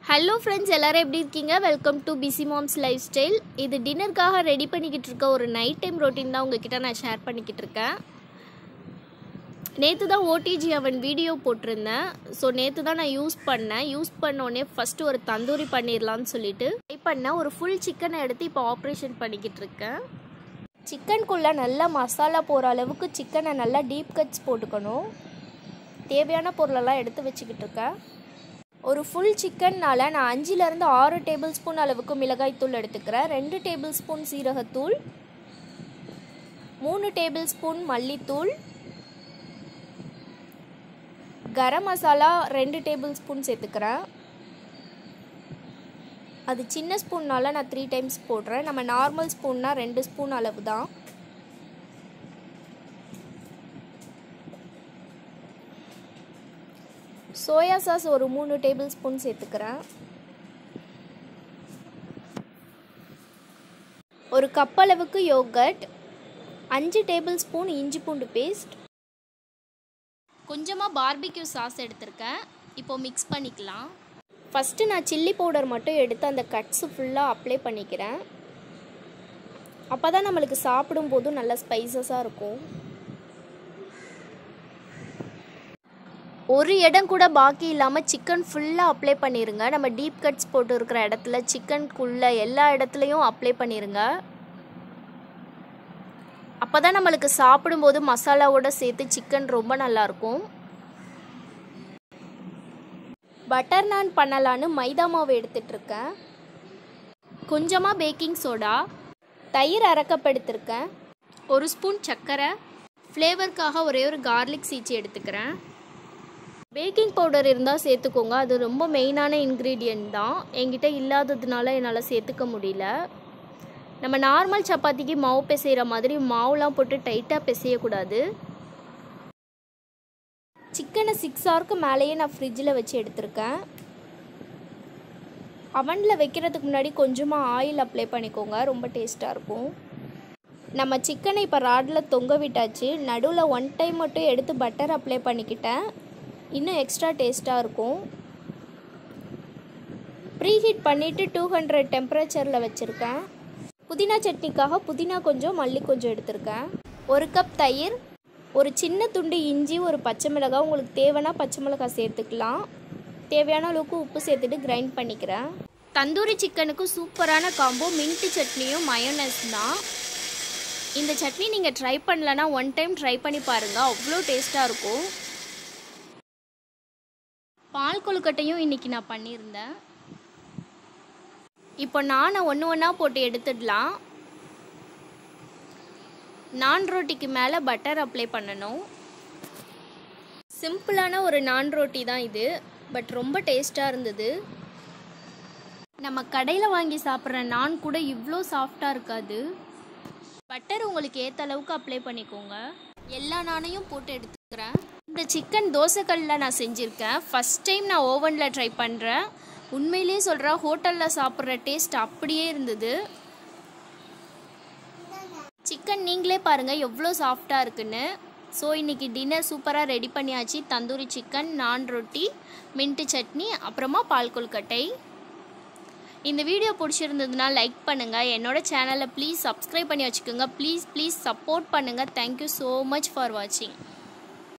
hello friends எல்லாரும் எப்படி இருக்கீங்க welcome to busy moms life style இது டின்னருக்காக ரெடி பண்ணிக்கிட்டு இருக்க ஒரு நைட் டைம் ரொட்டீன் தான் உங்ககிட்ட நான் ஷேர் பண்ணிக்கிட்டு இருக்கேன் நேற்று தான் ஓடிஜி அவன் வீடியோ போட்டிருந்தேன் ஸோ நேற்று தான் நான் யூஸ் பண்ணேன் யூஸ் பண்ணோடனே ஃபஸ்ட்டு ஒரு தந்தூரி பண்ணிடலான்னு சொல்லிட்டு ட்ரை பண்ணேன் ஒரு ஃபுல் சிக்கனை எடுத்து இப்போ ஆப்ரேஷன் பண்ணிக்கிட்டு இருக்கேன் சிக்கனுக்குள்ளே நல்லா மசாலா போகிற அளவுக்கு சிக்கனை நல்லா டீப் கட்ஸ் போட்டுக்கணும் தேவையான பொருளெல்லாம் எடுத்து வச்சுக்கிட்டு இருக்கேன் ஒரு ஃபுல் சிக்கன்னால் நான் அஞ்சுலேருந்து ஆறு டேபிள் ஸ்பூன் அளவுக்கு மிளகாய்த்தூள் எடுத்துக்கிறேன் ரெண்டு டேபிள் ஸ்பூன் சீரகத்தூள் மூணு டேபிள் ஸ்பூன் மல்லித்தூள் கரம் மசாலா ரெண்டு டேபிள் ஸ்பூன் சேர்த்துக்கிறேன் அது சின்ன ஸ்பூன்னால் நான் த்ரீ டைம்ஸ் போடுறேன் நம்ம நார்மல் ஸ்பூன்னா ரெண்டு ஸ்பூன் அளவு தான் சோயா சாஸ் ஒரு மூணு டேபிள் ஸ்பூன் சேர்த்துக்கிறேன் ஒரு கப் அளவுக்கு யோகட் அஞ்சு டேபிள் ஸ்பூன் இஞ்சி பூண்டு பேஸ்ட் கொஞ்சமாக பார்பிக்யூ சாஸ் எடுத்திருக்கேன் இப்போ மிக்ஸ் பண்ணிக்கலாம் ஃபஸ்ட்டு நான் சில்லி பவுடர் மட்டும் எடுத்து அந்த கட்ஸு ஃபுல்லாக அப்ளை பண்ணிக்கிறேன் அப்போ தான் நம்மளுக்கு சாப்பிடும்போதும் நல்லா ஸ்பைசஸாக இருக்கும் ஒரு இடம் கூட பாக்கி இல்லாமல் சிக்கன் ஃபுல்லாக அப்ளை பண்ணிடுங்க நம்ம டீப் கட்ஸ் போட்டு இருக்கிற இடத்துல சிக்கனுக்குள்ளே எல்லா இடத்துலையும் அப்ளை பண்ணிடுங்க அப்போ தான் நம்மளுக்கு சாப்பிடும்போது மசாலாவோட சேர்த்து சிக்கன் ரொம்ப நல்லாயிருக்கும் பட்டர் நான் பண்ணலான்னு மைதா மாவு எடுத்துட்ருக்கேன் கொஞ்சமாக பேக்கிங் சோடா தயிர் அரைக்கப்படுத்திருக்கேன் ஒரு ஸ்பூன் சர்க்கரை ஃப்ளேவருக்காக ஒரே ஒரு கார்லிக் சீச்சி எடுத்துக்கிறேன் பேக்கிங் பவுடர் இருந்தால் சேர்த்துக்கோங்க அது ரொம்ப மெயினான இன்க்ரீடியன்ட் தான் என்கிட்ட இல்லாததுனால என்னால் சேர்த்துக்க முடியல நம்ம நார்மல் சப்பாத்திக்கு மாவு பிசைகிற மாதிரி மாவுலாம் போட்டு டைட்டாக பிசையக்கூடாது சிக்கனை சிக்ஸ் ஹவருக்கு மேலேயே நான் ஃப்ரிட்ஜில் வச்சு எடுத்திருக்கேன் அவனில் வைக்கிறதுக்கு முன்னாடி கொஞ்சமாக ஆயில் அப்ளை பண்ணிக்கோங்க ரொம்ப டேஸ்ட்டாக இருக்கும் நம்ம சிக்கனை இப்போ ராடில் தொங்க விட்டாச்சு நடுவில் ஒன் டைம் மட்டும் எடுத்து பட்டர் அப்ளை பண்ணிக்கிட்டேன் இன்னும் எக்ஸ்ட்ரா டேஸ்ட்டாக இருக்கும் ப்ரீஹீட் பண்ணிவிட்டு டூ ஹண்ட்ரட் டெம்பரேச்சரில் வச்சுருக்கேன் புதினா சட்னிக்காக புதினா கொஞ்சம் மல்லி கொஞ்சம் எடுத்திருக்கேன் ஒரு கப் தயிர் ஒரு சின்ன துண்டு இஞ்சி ஒரு பச்சை மிளகாய் உங்களுக்கு தேவைன்னா பச்சை மிளகாய் சேர்த்துக்கலாம் தேவையான அளவுக்கு உப்பு சேர்த்துட்டு கிரைண்ட் பண்ணிக்கிறேன் தந்தூரி சிக்கனுக்கு சூப்பரான காம்போ மின்ட்டு சட்னியும் மயோனஸ் தான் இந்த சட்னி நீங்கள் ட்ரை பண்ணலன்னா ஒன் டைம் ட்ரை பண்ணி பாருங்கள் அவ்வளோ டேஸ்ட்டாக இருக்கும் பால் கொழுக்கட்டையும் இன்றைக்கி நான் பண்ணியிருந்தேன் இப்போ நானை ஒன்று ஒன்றா போட்டு எடுத்துடலாம் நான் ரோட்டிக்கு மேலே பட்டர் அப்ளை பண்ணணும் சிம்பிளான ஒரு நான் ரோட்டி தான் இது பட் ரொம்ப டேஸ்ட்டாக இருந்தது நம்ம கடையில் வாங்கி சாப்பிட்ற நான் கூட இவ்வளோ சாஃப்டாக இருக்காது பட்டர் உங்களுக்கு ஏற்ற அளவுக்கு அப்ளை பண்ணிக்கோங்க எல்லா நானையும் போட்டு எடுத்துக்கிறேன் இந்த சிக்கன் தோசைக்கல்லில் நான் செஞ்சுருக்கேன் ஃபஸ்ட் டைம் நான் ஓவனில் ட்ரை பண்ணுறேன் உண்மையிலேயே சொல்கிறேன் ஹோட்டலில் சாப்பிட்ற டேஸ்ட் அப்படியே இருந்தது சிக்கன் நீங்களே பாருங்கள் எவ்வளோ சாஃப்டாக இருக்குன்னு ஸோ இன்றைக்கி டின்னர் சூப்பராக ரெடி பண்ணியாச்சு தந்தூரி சிக்கன் நான் ரொட்டி மின்ட்டு சட்னி அப்புறமா பால் கொல்கட்டை இந்த வீடியோ பிடிச்சிருந்ததுன்னா லைக் பண்ணுங்கள் என்னோட சேனலை ப்ளீஸ் சப்ஸ்கிரைப் பண்ணி வச்சுக்கோங்க ப்ளீஸ் ப்ளீஸ் சப்போர்ட் பண்ணுங்கள் தேங்க்யூ ஸோ மச் ஃபார் வாட்சிங்